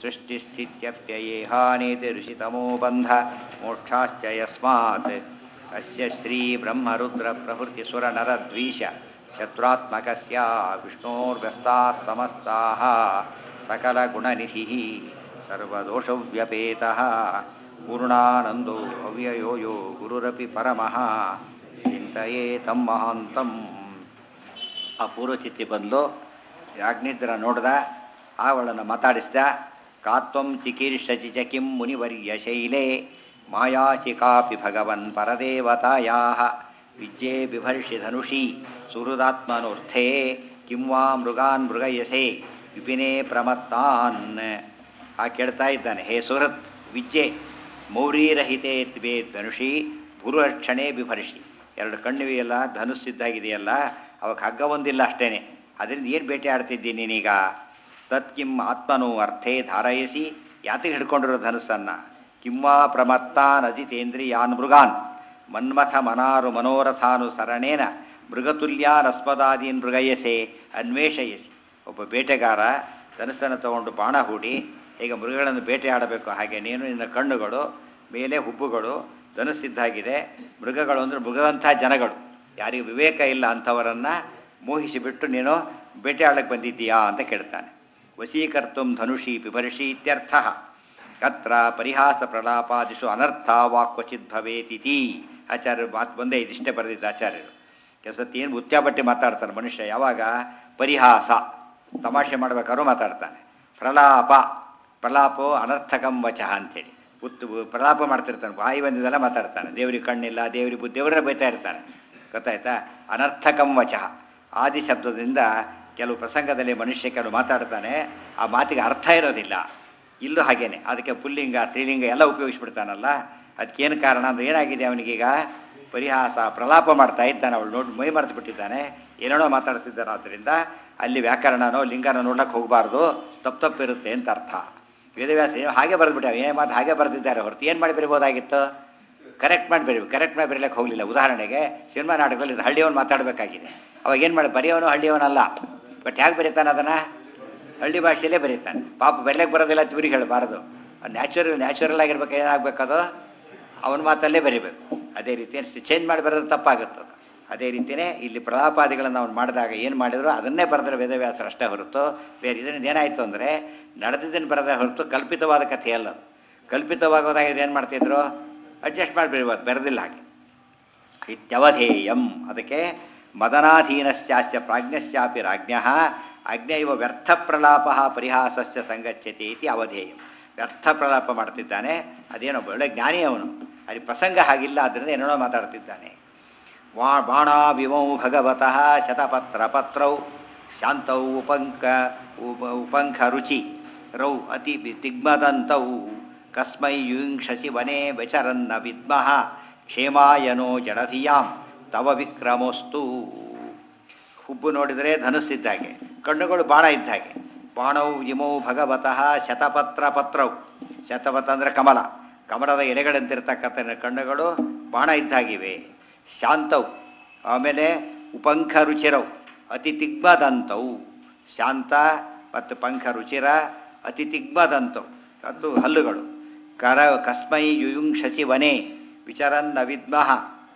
ಸೃಷ್ಟಿಸ್ಥಿತ್ಯಪ್ಯಯೇಹಾನೇತಿಋಷಿತಮೋ ಬಂಧ ಮೋಕ್ಷಾಶ್ಚ ಯಸ್ಮಾತ್ ಅಸ್ಯ ಶ್ರೀ ಬ್ರಹ್ಮರುದ್ರ ಪ್ರಭೃತಿ ಸುರ ನರ ದ್ವೀಶ ಶತ್ರುತ್ಮಕಸ್ಯ ವಿಷ್ಣೋರ್ವ್ಯಸ್ತಾಃ ಸಮಸ್ತಾಃ ಸಕಲಗುಣನಿಧಿಃ ಸರ್ವದೋಷವ್ಯಪೇತಃ ಪೂರ್ಣಾನಂದೋ ಅವ್ಯಯೋ ಯೋ ಗುರುರಪಿ ಪರಮಃ ಚಿಂತೆಯೇ ತಮ್ಮ ಮಹಾಂತಂ ಆ ಪೂರ್ವಚಿತ್ತಿ ಬಂದು ಯಾಜ್ಞಿದ್ರ ನೋಡ್ದ ಅವಳನ್ನು ಮಾತಾಡಿಸ್ದ ಕಾತ್ವಂ ಚಿಕೀರ್ಷಚಿ ಚ ಕಿಂ ಮುನಿವರ್ಯ ಶೈಲೆ ಮಾಯಾಚಿಕಾಪಿ ಭಗವನ್ ಪರದೇವತಾಯಾ ವಿಜ್ಜೆ ಬಿಭರ್ಷಿ ಧನುಷಿ ಸುಹೃದಾತ್ಮನೋರ್ಥೇ ಕಿಂ ವಾ ಮೃಗಾನ್ ಮೃಗಯಸೆ ವಿಪಿನೇ ಪ್ರಮತ್ತಾನ್ ಆ ಕೇಳ್ತಾ ಇದ್ದಾನೆ ಹೇ ಸುಹೃತ್ ವಿಜ್ಜೆ ಮೌರೀರಹಿತೆ ತ್ವೇ ಧನುಷಿ ಭೂರಕ್ಷಣೆ ಬಿಭರ್ಷಿ ಎರಡು ಕಣ್ಣಿವೆಯಲ್ಲ ಧನುಸ್ಸಿದ್ದಾಗಿದೆಯಲ್ಲ ಅವಾಗ ಹಗ್ಗ ಒಂದಿಲ್ಲ ಅಷ್ಟೇನೆ ಅದರಿಂದ ಏನು ಬೇಟೆ ಆಡ್ತಿದ್ದೀನಿ ನೀನೀಗ ತತ್ಕಿಂ ಆತ್ಮನು ಅರ್ಥೇ ಧಾರಯಿಸಿ ಯಾತಿಗೆ ಹಿಡ್ಕೊಂಡಿರೋ ಧನುಸ್ಸನ್ನು ಕಿಂವಾ ಪ್ರಮತ್ತಾನ್ ಅಜಿತೇಂದ್ರಿಯಾನ್ ಮೃಗಾನ್ ಮನ್ಮಥ ಮನಾರು ಮನೋರಥಾನು ಸರಣೇನ ಮೃಗತುಲ್ಯಾನ್ ಅಸ್ಮದಾದೀನ್ ಮೃಗಯಸೆ ಅನ್ವೇಷಯಿಸಿ ಒಬ್ಬ ಬೇಟೆಗಾರ ಧನುಸ್ಸನ್ನು ತಗೊಂಡು ಬಾಣ ಹೂಡಿ ಈಗ ಮೃಗಗಳನ್ನು ಬೇಟೆ ಆಡಬೇಕು ಹಾಗೆ ನೀನು ನಿನ್ನ ಕಣ್ಣುಗಳು ಮೇಲೆ ಹುಬ್ಬುಗಳು ಧನುಸ್ಸಿದ್ದಾಗಿದೆ ಮೃಗಗಳು ಅಂದರೆ ಮೃಗದಂಥ ಜನಗಳು ಯಾರಿಗೆ ವಿವೇಕ ಇಲ್ಲ ಅಂಥವರನ್ನು ಮೋಹಿಸಿಬಿಟ್ಟು ನೀನು ಬೇಟೆ ಆಡಕ್ಕೆ ಬಂದಿದ್ದೀಯಾ ಅಂತ ಕೇಳ್ತಾನೆ ವಶೀಕರ್ತು ಧನುಷಿ ಬಿಭರ್ಷಿ ಇತ್ಯರ್ಥ ಅತ್ರ ಪರಿಹಾಸ ಪ್ರಲಾಪಾದಿಷು ಅನರ್ಥ ವಾಕ್ವಚಿತ್ ಭವೇತಿತಿ ಆಚಾರ್ಯರು ಮಾತು ಬಂದೇ ಇದಿಷ್ಟೇ ಬರೆದಿದ್ದ ಆಚಾರ್ಯರು ಕೆಲಸತ್ತು ಏನು ಉಚ್ಚಾಬಟ್ಟಿ ಮಾತಾಡ್ತಾನೆ ಮನುಷ್ಯ ಯಾವಾಗ ಪರಿಹಾಸ ತಮಾಷೆ ಮಾಡ್ಬೇಕಾದ್ರೂ ಮಾತಾಡ್ತಾನೆ ಪ್ರಲಾಪ ಪ್ರಲಾಪೋ ಅನರ್ಥಕಂ ವಚಃ ಅಂತೇಳಿ ಉತ್ತು ಪ್ರಲಾಪ ಮಾಡ್ತಿರ್ತಾನೆ ಬಾಯಿ ಬಂದಿದ್ದೆಲ್ಲ ಮಾತಾಡ್ತಾನೆ ದೇವ್ರಿಗೆ ಕಣ್ಣಿಲ್ಲ ದೇವ್ರಿಗೆ ಬುದ್ಧಿ ದೇವರೇ ಬೈತಾ ಇರ್ತಾನೆ ಗೊತ್ತಾಯ್ತಾ ಅನರ್ಥಕಂ ವಚಃ ಆದಿ ಶಬ್ದದಿಂದ ಕೆಲವು ಪ್ರಸಂಗದಲ್ಲಿ ಮನುಷ್ಯ ಕೆಲವು ಮಾತಾಡ್ತಾನೆ ಆ ಮಾತಿಗೆ ಅರ್ಥ ಇರೋದಿಲ್ಲ ಇಲ್ಲೂ ಹಾಗೇನೆ ಅದಕ್ಕೆ ಪುಲ್ಲಿಂಗ ಸ್ತ್ರೀಲಿಂಗ ಎಲ್ಲ ಉಪಯೋಗಿಸ್ಬಿಡ್ತಾನಲ್ಲ ಅದಕ್ಕೇನು ಕಾರಣ ಅಂದ್ರೆ ಏನಾಗಿದೆ ಅವನಿಗೀಗ ಪರಿಹಾಸ ಪ್ರಲಾಪ ಮಾಡ್ತಾ ಇದ್ದಾನೆ ಅವಳು ನೋಡಿ ಮೈ ಮರೆತು ಬಿಟ್ಟಿದ್ದಾನೆ ಏನೇನೋ ಮಾತಾಡ್ತಿದ್ದಾನೆ ಆದ್ದರಿಂದ ಅಲ್ಲಿ ವ್ಯಾಕರಣನೋ ಲಿಂಗನ ನೋಡ್ಲಿಕ್ಕೆ ಹೋಗಬಾರ್ದು ತಪ್ಪು ತಪ್ಪಿರುತ್ತೆ ಅಂತ ಅರ್ಥ ವೇದವ್ಯಾಸ ಏನು ಹಾಗೆ ಬರೆದ್ಬಿಟ್ಟ ಏನೇ ಮಾತು ಹಾಗೆ ಬರೆದಿದ್ದಾರೆ ಹೊರತು ಏನು ಮಾಡಿ ಬರಿಬೋದಾಗಿತ್ತು ಕರೆಕ್ಟ್ ಮಾಡಿ ಬರೀ ಕರೆಕ್ಟ್ ಮಾಡಿ ಬರೀಲಿಕ್ಕೆ ಹೋಗಲಿಲ್ಲ ಉದಾಹರಣೆಗೆ ಸಿನಿಮಾ ನಾಟಕದಲ್ಲಿ ಇದು ಹಳ್ಳಿಯವನು ಮಾತಾಡಬೇಕಾಗಿದೆ ಅವಾಗ ಏನು ಮಾಡಿ ಬರೆಯೋನು ಹಳ್ಳಿಯವನಲ್ಲ ಬಟ್ ಹೇಗೆ ಬರೀತಾನೆ ಅದನ್ನು ಹಳ್ಳಿ ಭಾಷೆಯಲ್ಲೇ ಬರೀತಾನೆ ಪಾಪ ಬೆರ್ಲಿಕ್ಕೆ ಬರೋದಿಲ್ಲ ಅಂತ ಇವ್ರಿಗೆ ಹೇಳಬಾರ್ದು ನ್ಯಾಚುರಲ್ ನ್ಯಾಚುರಲ್ ಆಗಿರ್ಬೇಕು ಏನಾಗಬೇಕದು ಅವನ ಮಾತಲ್ಲೇ ಬರೀಬೇಕು ಅದೇ ರೀತಿ ಚೇಂಜ್ ಮಾಡಿ ಬರೋದು ತಪ್ಪಾಗುತ್ತದೆ ಅದೇ ರೀತಿಯೇ ಇಲ್ಲಿ ಪ್ರಲಾಪಾದಿಗಳನ್ನು ಅವ್ನು ಮಾಡಿದಾಗ ಏನು ಮಾಡಿದ್ರು ಅದನ್ನೇ ಬರೆದ್ರೆ ವೇದವ್ಯಾಸರು ಅಷ್ಟೇ ಹೊರತು ಬೇರೆ ಇದರಿಂದ ಏನಾಯಿತು ಅಂದರೆ ನಡೆದಿದ್ದನ್ನು ಬರೆದ ಹೊರತು ಕಲ್ಪಿತವಾದ ಕಥೆ ಅಲ್ಲ ಕಲ್ಪಿತವಾಗೋದಾಗ ಏನು ಮಾಡ್ತಿದ್ರು ಅಡ್ಜಸ್ಟ್ ಮಾಡಿ ಬರೀಬೋದು ಬರೆದಿಲ್ಲ ಹಾಗೆ ಇತ್ಯವಧೇಯಂ ಅದಕ್ಕೆ ಮದನಾಧೀನಶ್ಚಾಶ್ಚ ಪ್ರಾಜ್ಞಶ್ಚಾಪಿ ರಾಜ್ಞ ಅಗ್ನೇಯವ ವ್ಯರ್ಥ ಪ್ರಲಾಪ ಪರಿಹಾಸಶ್ಚ ಸಂಗಚ್ಯತೆ ಇತಿ ಅವಧೇಯಂ ವ್ಯರ್ಥ ಪ್ರಲಾಪ ಮಾಡ್ತಿದ್ದಾನೆ ಅದೇನೋ ಒಳ್ಳೆ ಜ್ಞಾನಿ ಅವನು ಅಲ್ಲಿ ಪ್ರಸಂಗ ಹಾಗಿಲ್ಲ ಅದರಿಂದ ಏನೇನೋ ಮಾತಾಡ್ತಿದ್ದಾನೆ ವಾ ಬಾಣಾವಿಮೌ ಭಗವತಃ ಶತಪತ್ರ ಪತ್ರೌ ಶಾಂತೌ ಉಪಂಕ ಉಪ ಉಪಂಖ ರುಚಿ ರೌ ಅತಿ ದಿಗ್ಮದಂತೌ ಕಸ್ಮೈ ಯುಂಕ್ಷಸಿ ವನೆ ವಚರನ್ನ ವಿದ್ಮಃ ಕ್ಷೇಮಾಯನೋ ಜಡಧಿಯಾಂ ತವ ವಿಕ್ರಮೋಸ್ತು ಹುಬ್ಬು ನೋಡಿದರೆ ಧನುಸ್ಸಿದ್ದಾಗೆ ಕಣ್ಣುಗಳು ಬಾಣ ಇದ್ದಾಗೆ ಬಾಣೌ ಇಮೌ ಭಗವತಃ ಶತಪತ್ರ ಪತ್ರೌ ಶತಪತ್ರ ಅಂದರೆ ಕಮಲ ಕಮಲದ ಎಲೆಗಳಂತಿರ್ತಕ್ಕಂಥ ಕಣ್ಣುಗಳು ಬಾಣ ಇದ್ದಾಗಿವೆ ಶಾಂತವು ಆಮೇಲೆ ಉಪಂಖ ರುಚಿರವು ಅತಿ ತಿಗ್ಮದಂತವು ಶಾಂತ ಮತ್ತು ಪಂಖ ರುಚಿರ ಅತಿ ತಿಗ್ಮದಂತವು ಅದು ಹಲ್ಲುಗಳು ಕರ ಕಸ್ಮೈ ಯುಯುಂಕ್ಷಸಿ ವನೆ ವಿಚರನ್ನ ವಿದ್ಮಃ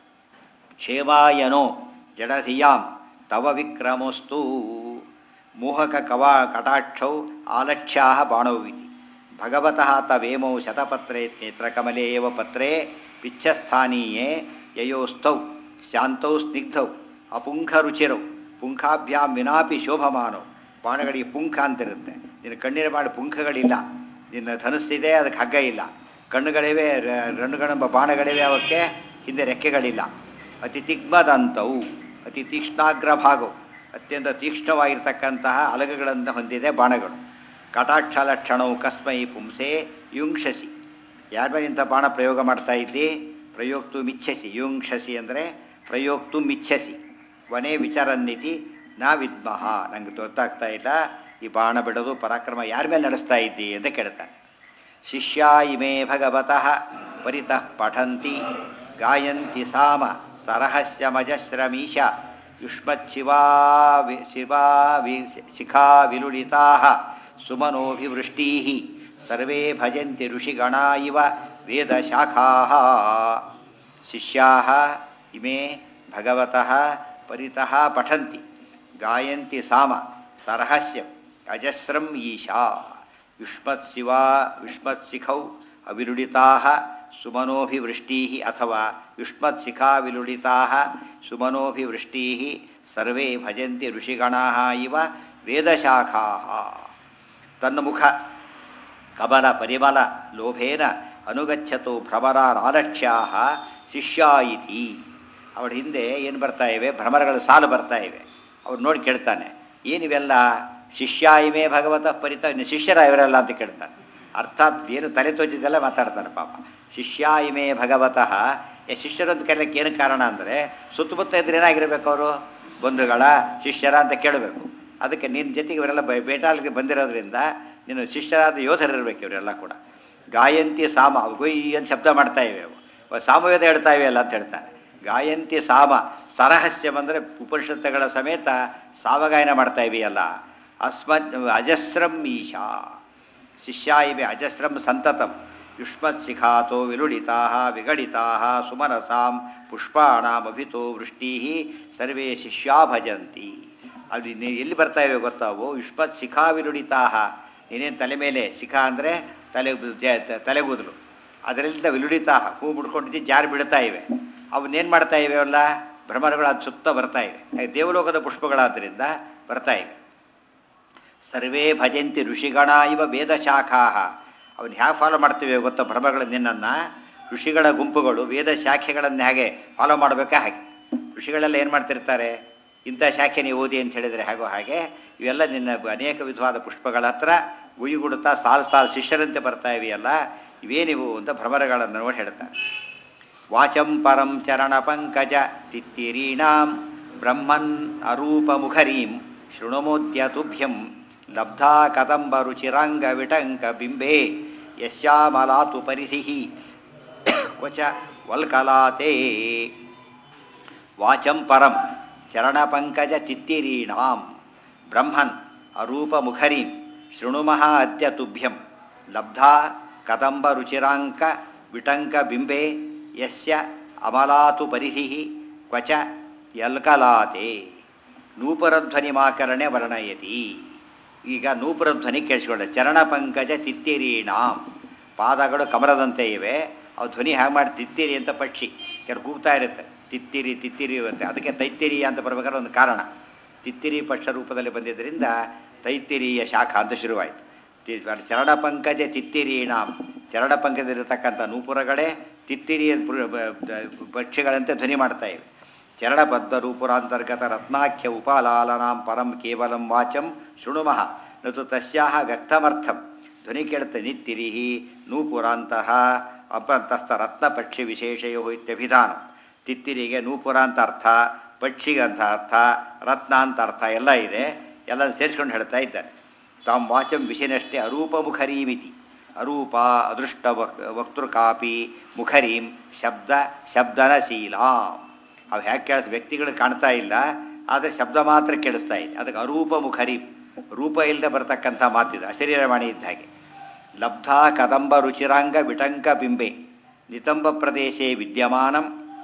ಕ್ಷೇಮಾಯನೋ ಜಡಧಿಯಾಂ ತವ ವಿಕ್ರಮೋಸ್ತು ಮೋಹಕ ಕವಾ ಕಟಾಕ್ಷೌ ಆಲಕ್ಷ್ಯಾ ಬಾಣೌವಿತಿ ಭಗವತಃ ತವೇಮೌ ಶತಪತ್ರೇ ನೇತ್ರಕಮಲೇ ಏವ ಪತ್ರೇ ಪಿಚ್ಛಸ್ಥಾನೀಯೇ ಯಯೋಸ್ಥೌ ಶಾಂತೌ ಸ್ನಿಗ್ಧೌ ಅಪುಂಖರುಚಿರೌ ಪುಂಖಾಭ್ಯಾಂ ವಿನಾಪಿ ಶೋಭಮಾನೌ ಬಾಣಗಳಿಗೆ ಪುಂಖ ಅಂತಿರುತ್ತೆ ನಿನ್ನ ಕಣ್ಣಿನ ಬಾಣ ಪುಂಖಗಳಿಲ್ಲ ನಿನ್ನ ಧನುಸ್ಸಿದೆ ಅದಕ್ಕೆ ಹಗ್ಗ ಇಲ್ಲ ಕಣ್ಣುಗಳಿವೆ ರಣ್ಣುಗಳೆಂಬ ಬಾಣಗಳಿವೆ ಅವಕ್ಕೆ ಹಿಂದೆ ರೆಕ್ಕೆಗಳಿಲ್ಲ ಅತಿ ತಿಗ್ಮದಂತವು ಅತಿ ತೀಕ್ಷ್ಣಾಗ್ರ ಭಾಗವು ಅತ್ಯಂತ ತೀಕ್ಷ್ಣವಾಗಿರ್ತಕ್ಕಂತಹ ಅಲಗುಗಳನ್ನು ಹೊಂದಿದೆ ಬಾಣಗಳು ಕಟಾಕ್ಷ ಲಕ್ಷಣವು ಕಸ್ಮೈ ಪುಂಸೆ ಯುಂಕ್ಷಸಿ ಯಾರ ಮೇಲೆ ಇಂಥ ಬಾಣ ಪ್ರಯೋಗ ಮಾಡ್ತಾ ಇದ್ದಿ ಪ್ರಯೋಕ್ತು ಮಿಚ್ಛಸಿ ಯುಂಕ್ಷಸಿ ಅಂದರೆ ಪ್ರಯೋಕ್ತು ಮಿಚ್ಛಸಿ ವನೇ ವಿಚಾರನ್ನಿತಿ ನಾ ವಿದ್ಮಃ ನಂಗೆ ಗೊತ್ತಾಗ್ತಾ ಇಲ್ಲ ಈ ಬಾಣ ಬಿಡೋದು ಪರಾಕ್ರಮ ಯಾರ ಮೇಲೆ ನಡೆಸ್ತಾ ಇದ್ದಿ ಅಂತ ಕೇಳ್ತಾನೆ ಶಿಷ್ಯ ಇಮೇ ಭಗವತಃ ಪರಿತಃ ಪಠಂತಿ ಗಾಯಂತಿ ಸಾಮ ಸರಹಸ್ಯ ಮಜಶ್ರಮೀಶ ಯುಷ್ಮಚ್ಚಿವಾ ವಿ ಶಿವಾ ವಿ ಶಿಖಾ ವಿಲುಳಿತಾ ಸುಮನೋಭಿವೃಷ್ಟೀ ಸರ್ವೇ ಭಜಂತಿ ಋಷಿಗಣ ಇವ ವೇದಶಾಖಾ ಶಿಷ್ಯಾ ಇಮೇ ಭಗವತಃ ಪರಿತಃ ಪಠಂತಿ ಗಾಯಂತಿ ಸಾಮ ಸರಹಸ್ಯಂ ಅಜಸ್ರಂ ಈಶಾ ಯುಷ್ಮತ್ಸಿವ ಯುಷ್ಮತ್ಸಿಖೌ ಅವಿರುಡಿತಾ ಸುಮನೋಭಿವೃಷ್ಟಿ ಅಥವಾ ಯುಷ್ಮತ್ಸಿಖಾ ವಿಲುಡಿತಾ ಸುಮನೋಭಿವೃಷ್ಟಿ ಸರ್ವೇ ಭಜಂತಿ ಋಷಿಗಣಾ ಇವ ವೇದಶಾಖಾ ತನ್ನ ಮುಖ ಕಬಲ ಪರಿಮಲ ಲೋಭೇನ ಅನುಗಚ್ಚತು ಭ್ರಮರಾಲಕ್ಷ್ಯಾ ಶಿಷ್ಯ ಇತಿ ಅವಳ ಹಿಂದೆ ಏನು ಬರ್ತಾ ಇವೆ ಭ್ರಮರಗಳ ಸಾಲು ಬರ್ತಾ ಇವೆ ಅವ್ರು ನೋಡಿ ಕೇಳ್ತಾನೆ ಏನಿವೆಲ್ಲ ಶಿಷ್ಯ ಇಮೇ ಭಗವತ ಪರಿತ ಶಿಷ್ಯರ ಇವರೆಲ್ಲ ಅಂತ ಕೇಳ್ತಾನೆ ಅರ್ಥಾತ್ ಏನು ತಲೆ ತೋಚಿದ್ದೆಲ್ಲ ಮಾತಾಡ್ತಾನೆ ಪಾಪ ಶಿಷ್ಯ ಇಮೇ ಭಗವತಃ ಏ ಶಿಷ್ಯರು ಅಂತ ಕರೆಯಕ್ಕೆ ಏನು ಕಾರಣ ಅಂದರೆ ಸುತ್ತಮುತ್ತ ಇದ್ರೆ ಏನಾಗಿರ್ಬೇಕು ಅವರು ಬಂಧುಗಳ ಶಿಷ್ಯರ ಅಂತ ಕೇಳಬೇಕು ಅದಕ್ಕೆ ನಿನ್ನ ಜೊತೆಗೆ ಇವರೆಲ್ಲ ಬ ಬೇಟಾಳಿಗೆ ಬಂದಿರೋದ್ರಿಂದ ನೀನು ಶಿಷ್ಯರಾದ ಯೋಧರಿರ್ಬೇಕು ಇವರೆಲ್ಲ ಕೂಡ ಗಾಯಂತಿ ಸಾಮ ಅವು ಗೊಯ್ ಅಂತ ಶಬ್ದ ಮಾಡ್ತಾ ಇವೆ ಅವು ಸಾಮವೇದ ಹೇಳ್ತಾ ಇವೆ ಅಲ್ಲ ಅಂತ ಹೇಳ್ತಾನೆ ಗಾಯಂತಿ ಸಾಮ ಸರಹಸ್ಯಂ ಅಂದರೆ ಉಪನಿಷತ್ತುಗಳ ಸಮೇತ ಸಾವಗಾಯನ ಮಾಡ್ತಾ ಇವೆಯಲ್ಲ ಅಸ್ಮತ್ ಅಜಸ್ರಂ ಈಶಾ ಶಿಷ್ಯ ಇವೆ ಅಜಸ್ರಂ ಸಂತತಂ ಯುಷ್ಮತ್ ಶಿಖಾತೋ ವಿಲುಡಿತಾ ವಿಗಡಿತಾ ಸುಮನಸಾಂ ಪುಷ್ಪಾಣಾಮಭಿತೋ ವೃಷ್ಟಿ ಸರ್ವೇ ಶಿಷ್ಯಾ ಭಜಂತಿ ಅಲ್ಲಿ ನೀ ಎಲ್ಲಿ ಬರ್ತಾ ಇವೆ ಗೊತ್ತಾವು ಯುಷ್ಮತ್ ಶಿಖಾ ವಿಲುಡಿತಾ ನೀನೇನು ತಲೆ ಮೇಲೆ ಶಿಖಾ ಅಂದರೆ ತಲೆ ಜ- ತ- ತಲೆಗೂದಲು ಅದರಿಂದ ವಿಲುಡಿತಾ ಹೂ ಮುಡ್ಕೊಂಡಿದ್ದು ಜಾರಿ ಬಿಡ್ತಾ ಇವೆ ಅವನ್ನೇನು ಮಾಡ್ತಾ ಇವೆ ಅಲ್ಲ ಭ್ರಮರಗಳು ಅದು ಸುತ್ತ ಬರ್ತಾ ಇವೆ ಹಾಗೆ ದೇವಲೋಕದ ಪುಷ್ಪಗಳಾದ್ದರಿಂದ ಬರ್ತಾ ಇವೆ ಸರ್ವೇ ಭಜಂತಿ ಋಷಿಗಣ ಇವ ವೇದಶಾಖಾ ಅವನು ಹ್ಯಾಗೆ ಫಾಲೋ ಮಾಡ್ತೀವಿ ಗೊತ್ತಾ ಭ್ರಮಗಳ ನಿನ್ನನ್ನು ಋಷಿಗಳ ಗುಂಪುಗಳು ವೇದ ಶಾಖೆಗಳನ್ನು ಹೇಗೆ ಫಾಲೋ ಮಾಡಬೇಕಾ ಹಾಗೆ ಋಷಿಗಳೆಲ್ಲ ಏನು ಮಾಡ್ತಿರ್ತಾರೆ ಇಂಥ ಶಾಖೆ ನೀವು ಓದಿ ಅಂತ ಹೇಳಿದರೆ ಹಾಗೋ ಹಾಗೆ ಇವೆಲ್ಲ ನಿನ್ನ ಅನೇಕ ವಿಧವಾದ ಪುಷ್ಪಗಳ ಹತ್ರ ಗುಯ್ಗುಡುತ್ತಾ ಸಾಲು ಸಾಲು ಶಿಷ್ಯರಂತೆ ಬರ್ತಾ ಇವೆಯಲ್ಲ ಇವೇನಿವು ಅಂತ ಭ್ರಮರಗಳನ್ನು ನೋಡಿ ಹೇಳ್ತಾರೆ ವಾಚಂ ಪರಂ ಚರಣ ಪಂಕಜ ತಿತ್ತಿರೀಣಾಂ ಬ್ರಹ್ಮನ್ ಅರೂಪ ಮುಖರೀಂ ಶೃಣುಮೋದ್ಯ ತುಭ್ಯಂ ಲಬ್ಧಾ ಕದಂಬ ರುಚಿರಾಂಗ ವಿಟಂಕ ಬಿಂಬೆ ಯಶ್ಯಾಮಲಾತು ಪರಿಧಿ ಕ್ವಚ ವಲ್ಕಲಾತೆ ವಾಚಂ ಪರಂ ಚರಣಪಂಕಜ ತಿತ್ತಿರೀಣಾಂ ಬ್ರಹ್ಮನ್ ಅರೂಪ ಮುಖರೀಂ ಶೃಣುಮಃ ಅದ್ಯ ತುಭ್ಯಂ ಲಬ್ಧಾ ಕದಂಬ ರುಚಿರಾಂಕ ವಿಟಂಕ ಬಿಂಬೆ ಯಸ್ಯ ಅಮಲಾತು ಪರಿಧಿ ಕ್ವಚ ಯಲ್ಕಲಾತೆ ನೂಪರಧ್ವನಿಮಾಕರಣೆ ವರ್ಣಯತಿ ಈಗ ನೂಪುರಧ್ವನಿ ಕೇಳಿಸ್ಕೊಳ್ಳೆ ಚರಣ ಪಂಕಜ ತಿತ್ತಿರೀಣಾಂ ಪಾದಗಳು ಕಮಲದಂತೆ ಇವೆ ಅವು ಧ್ವನಿ ಹೇಗೆ ಮಾಡಿ ತಿತ್ತಿರಿ ಅಂತ ಪಕ್ಷಿ ಕೆಲವು ಕೂಗ್ತಾ ಇರುತ್ತೆ ತಿತ್ತಿರಿ ತಿತ್ತಿರಿ ಇರುತ್ತೆ ಅದಕ್ಕೆ ತೈತ್ತಿರಿ ಅಂತ ಬರ್ಬೇಕಾದ್ರೆ ಒಂದು ಕಾರಣ ತಿತ್ತಿರಿ ಪಕ್ಷ ರೂಪದಲ್ಲಿ ಬಂದಿದ್ದರಿಂದ ತೈತ್ತಿರಿಯ ಶಾಖ ಅಂತ ಶುರುವಾಯಿತು ತಿ- ಚರಣ ಪಂಕಜ ತಿತ್ತಿರೀಣಾಂ ಚರಣ ಪಂಕಜದಲ್ಲಿರ್ತಕ್ಕಂಥ ನೂಪುರಗಳೇ ತಿತ್ತಿರಿಯ ಪುರ- ಬ- ಬ- ಪಕ್ಷಿಗಳಂತೆ ಧ್ವನಿ ಮಾಡ್ತಾ ಇವೆ ಚರಣಬದ್ಧ ರೂಪುರಾಂತರ್ಗತ ರತ್ನಾಖ್ಯ ಉಪಾಲಾಲನಾಂ ಪರಂ ಕೇವಲಂ ವಾಚಂ ಶೃಣುಮಃ ನತು ತಸ್ಯಾಹ ವ್ಯಕ್ತಮರ್ಥಂ ಧ್ವನಿ ಕೇಳುತ್ತೆ ನಿತ್ತಿರಿ ನೂಪುರಾಂತಹ ಅಪಂತಸ್ಥ ರತ್ನ ಪಕ್ಷಿ ವಿಶೇಷಯೋ ಇತ್ಯಭಿಧಾನ ತಿತ್ತಿರಿಗೆ ನೂಪುರ ಅಂತ ಅರ್ಥ ಪಕ್ಷಿಗೆ ಅಂತ ಅರ್ಥ ರತ್ನ ಅಂತ ಅರ್ಥ ಎಲ್ಲ ಇದೆ ಎಲ್ಲ ಸೇರಿಸ್ಕೊಂಡು ಹೇಳ್ತಾ ಇದ್ದಾರೆ ತಾಂ ವಾಚಂ ವಿಷಯನಷ್ಟೇ ಅರೂಪ ಮುಖರೀಮಿತಿ ಅರೂಪ ಅದೃಷ್ಟ ವಕ್ ವಕ್ತೃಕಾಪಿ ಮುಖರೀಂ ಶಬ್ದ ಶಬ್ದನಶೀಲಾಂ ಅವು ಹೇಗೆ ಕೇಳಿಸ್ ವ್ಯಕ್ತಿಗಳು ಕಾಣ್ತಾ ಇಲ್ಲ ಆದರೆ ಶಬ್ದ ಮಾತ್ರ ಕೇಳಿಸ್ತಾ ಇದೆ ಅದಕ್ಕೆ ಅರೂಪ ಮುಖರೀಂ ರೂಪ ಇಲ್ಲದೆ ಬರ್ತಕ್ಕಂಥ ಮಾತಿದೆ ಅಶರೀರವಾಣಿ ಇದ್ದ ಹಾಗೆ ಲಬ್ಧಾ ಕದಂಬ ರುಚಿರಾಂಗ ವಿಟಂಕ ಬಿಂಬೆ ನಿತಂಬ ಪ್ರದೇಶೇ ವಿದ್ಯಮಾನಂ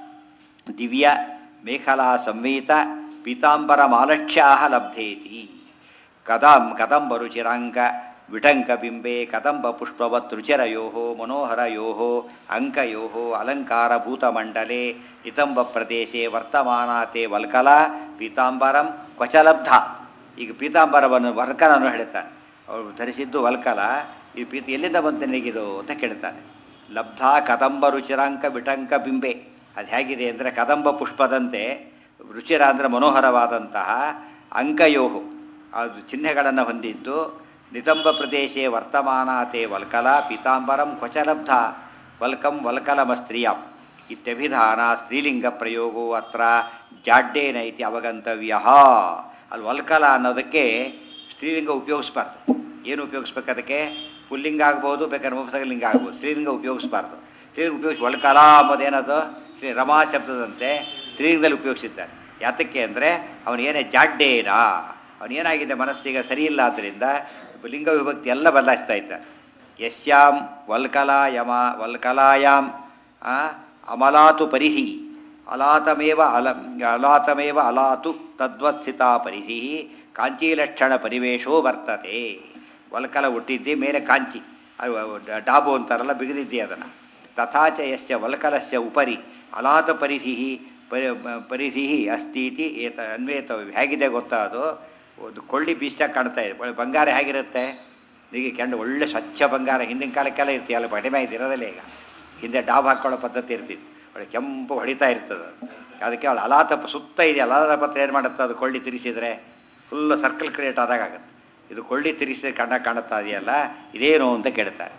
ದಿವ್ಯ ಮೇಖಲಾ ಸಂವೀತ ಪೀತಾಂಬರಮಾಲಕ್ಷ್ಯಾ ಲಬ್ಧೇತಿ ಕದಾಂ ಕದಂಬ ರುಚಿರಾಂಗ ವಿಟಂಕ ಬಿಂಬೆ ಕದಂಬ ಪುಷ್ಪವತ್ ರುಚಿರಯೋ ಮನೋಹರಯೋ ಅಂಕಯೋ ಅಲಂಕಾರಭೂತಮಂಡಲೆ ನಿತಂಬ ಪ್ರದೇಶೆ ವರ್ತಮಾನಾತೆ ವಲ್ಕಲ ಪೀತಾಂಬರಂ ಕ್ವಚಲಬ್ಧ ಈಗ ಪೀತಾಂಬರವನ್ನು ವರ್ಕನನ್ನು ಹೇಳ್ತಾನೆ ಅವಳು ಧರಿಸಿದ್ದು ವಲ್ಕಲ ಈ ಪೀತ ಎಲ್ಲಿಂದ ಬಂತು ನಿನಗಿದು ಅಂತ ಕೇಳ್ತಾನೆ ಲಬ್ಧ ಕದಂಬ ರುಚಿರಾಂಕ ವಿಟಂಕ ಬಿಂಬೆ ಅದು ಹೇಗಿದೆ ಅಂದರೆ ಕದಂಬ ಪುಷ್ಪದಂತೆ ರುಚಿರ ಅಂದರೆ ಮನೋಹರವಾದಂತಹ ಅಂಕಯೋಹು ಅದು ಚಿಹ್ನೆಗಳನ್ನು ಹೊಂದಿದ್ದು ನಿತಂಬ ಪ್ರದೇಶೇ ವರ್ತಮಾನಾತೆ ವಲ್ಕಲ ಪೀತಾಂಬರಂ ಕ್ವಚಲಬ್ಧ ವಲ್ಕಂ ವಲ್ಕಲಮಸ್ತ್ರೀಯಂ ಇತ್ಯಭಿಧಾನ ಸ್ತ್ರೀಲಿಂಗ ಪ್ರಯೋಗೋ ಅತ್ರ ಜಾಡ್ಡೇನ ಇತಿ ಅವಗಂತವ್ಯ ಅಲ್ಲಿ ವಲ್ಕಲ ಅನ್ನೋದಕ್ಕೆ ಸ್ತ್ರೀಲಿಂಗ ಉಪಯೋಗಿಸ್ಬಾರ್ದು ಏನು ಉಪಯೋಗಿಸ್ಬೇಕು ಅದಕ್ಕೆ ಪುಲ್ಲಿಂಗ ಆಗ್ಬೋದು ಬೇಕಾದ್ರೆ ನಪುಂಸಕಲಿಂಗ ಆಗ್ಬೋದು ಸ್ತ್ರೀಲಿಂಗ ಉಪಯೋಗಿಸ್ಬಾರ್ದು ಸ್ತ್ರೀಲಿಂಗ ಉಪಯೋಗಿಸಿ ವಲ್ಕಲ ಅಂಬೋದೇನದು ಶ್ರೀ ರಮಾ ಶಬ್ದದಂತೆ ಸ್ತ್ರೀಲಿಂಗದಲ್ಲಿ ಉಪಯೋಗಿಸಿದ್ದಾರೆ ಯಾತಕ್ಕೆ ಅಂದರೆ ಅವನೇನೇ ಜಾಡ್ಡೇನ ಅವನೇನಾಗಿದೆ ಮನಸ್ಸೀಗ ಸರಿ ಇಲ್ಲ ಆದ್ದರಿಂದ ಲಿಂಗ ವಿಭಕ್ತಿ ಎಲ್ಲ ಬದಲಾಯಿಸ್ತಾ ಇದ್ದಾನೆ ಯಸ್ಯಾಂ ವಲ್ಕಲಾಯಮ ವಲ್ಕಲಾಯಾಂ ಆ, ಅಮಲಾತು ಪರಿಹಿ ಅಲಾತಮೇವ ಅಲ ಅಲಾತಮೇವ ಅಲಾತು ತದ್ವಸ್ಥಿತಾ ಪರಿಹಿ ಕಾಂಚೀಲಕ್ಷಣ ಪರಿವೇಶೋ ವರ್ತತೆ ವಲ್ಕಲ ಹುಟ್ಟಿದ್ದಿ ಮೇಲೆ ಕಾಂಚಿ ಅದು ಡಾಬು ಅಂತಾರಲ್ಲ ಬಿಗಿದಿದ್ದಿ ಅದನ್ನು ತಥಾಚ ಯಸ್ಯ ವಲ್ಕಲಸ್ಯ ಉಪರಿ ಅಲಾತ ಪರಿಧಿ ಪರಿ ಪರಿಧಿ ಅಸ್ತೀತಿ ಏತ ಅನ್ವೇತವ್ಯ ಹೇಗಿದೆ ಗೊತ್ತಾ ಅದು ಒಂದು ಕೊಳ್ಳಿ ಬೀಸ್ದಾಗ ಕಾಣ್ತಾ ಇದೆ ಒಳ್ಳೆ ಬಂಗಾರ ಹೇಗಿರುತ್ತೆ ಈಗ ಕೆಂಡು ಒಳ್ಳೆ ಸ್ವಚ್ಛ ಬಂಗಾರ ಹಿಂದಿನ ಕಾಲಕ್ಕೆಲ್ಲ ಇರ್ತೀಯಲ್ಲ ಕಡಿಮೆ ಆಯ್ತು ಇರೋದಿಲ್ಲ ಈಗ ಹಿಂದೆ ಡಾಬ್ ಹಾಕ್ಕೊಳ್ಳೋ ಪದ್ಧತಿ ಇರ್ತಿತ್ತು ಒಳ್ಳೆ ಕೆಂಪು ಹೊಡಿತಾ ಇರ್ತದೆ ಅದು. ಅದಕ್ಕೆ ಅವಳು ಅಲಾತಪ ಸುತ್ತ ಇದೆ ಅಲಾತ ಪತ್ರ ಏನು ಮಾಡುತ್ತೆ ಅದು ಕೊಳ್ಳಿ ತಿರುಗಿಸಿದ್ರೆ ಫುಲ್ಲು ಸರ್ಕಲ್ ಕ್ರಿಯೇಟ್ ಆದಾಗ ಆಗುತ್ತೆ ಇದು ಕೊಳ್ಳಿ ತಿರುಗಿಸಿದ್ರೆ ಕಣ್ಣ ಕಾಣುತ್ತಾ ಇದೆಯಲ್ಲ ಇದೇನು ಅಂತ ಕೇಳ್ತಾರೆ